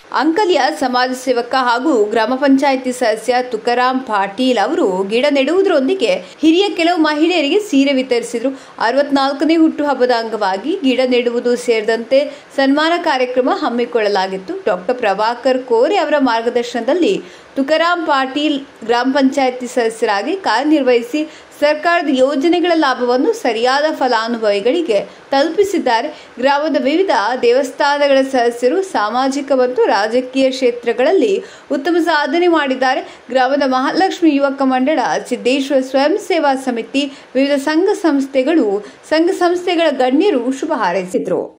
ಅಂಕಲಿಯ ಸಮಾಜ ಸೇವಕ ಹಾಗೂ ಗ್ರಾಮ ಪಂಚಾಯಿತಿ ಸದಸ್ಯ ತುಕಾರಾಮ್ ಪಾಟೀಲ್ ಅವರು ಗಿಡ ನೆಡುವುದರೊಂದಿಗೆ ಹಿರಿಯ ಕೆಲವು ಮಹಿಳೆಯರಿಗೆ ಸೀರೆ ವಿತರಿಸಿದರು ಅರವತ್ನಾಲ್ಕನೇ ಹುಟ್ಟುಹಬ್ಬದ ಅಂಗವಾಗಿ ಗಿಡ ನೆಡುವುದು ಸೇರಿದಂತೆ ಸನ್ಮಾನ ಕಾರ್ಯಕ್ರಮ ಹಮ್ಮಿಕೊಳ್ಳಲಾಗಿತ್ತು ಡಾಕ್ಟರ್ ಪ್ರಭಾಕರ್ ಕೋರೆ ಅವರ ಮಾರ್ಗದರ್ಶನದಲ್ಲಿ ತುಕಾರಾಮ್ ಪಾಟೀಲ್ ಗ್ರಾಮ ಪಂಚಾಯಿತಿ ಸದಸ್ಯರಾಗಿ ಕಾರ್ಯನಿರ್ವಹಿಸಿ ಸರ್ಕಾರದ ಯೋಜನೆಗಳ ಲಾಭವನ್ನು ಸರಿಯಾದ ಫಲಾನುಭವಿಗಳಿಗೆ ತಲುಪಿಸಿದ್ದಾರೆ ಗ್ರಾಮದ ವಿವಿಧ ದೇವಸ್ಥಾನಗಳ ಸದಸ್ಯರು ಸಾಮಾಜಿಕ ಮತ್ತು ರಾಜಕೀಯ ಕ್ಷೇತ್ರಗಳಲ್ಲಿ ಉತ್ತಮ ಸಾಧನೆ ಮಾಡಿದ್ದಾರೆ ಗ್ರಾಮದ ಮಹಾಲಕ್ಷ್ಮಿ ಯುವಕ ಮಂಡಳ ಸಿದ್ದೇಶ್ವರ ಸ್ವಯಂ ಸೇವಾ ಸಮಿತಿ ವಿವಿಧ ಸಂಘ ಸಂಸ್ಥೆಗಳು ಸಂಘ ಸಂಸ್ಥೆಗಳ ಗಣ್ಯರು ಶುಭ ಹಾರೈಸಿದರು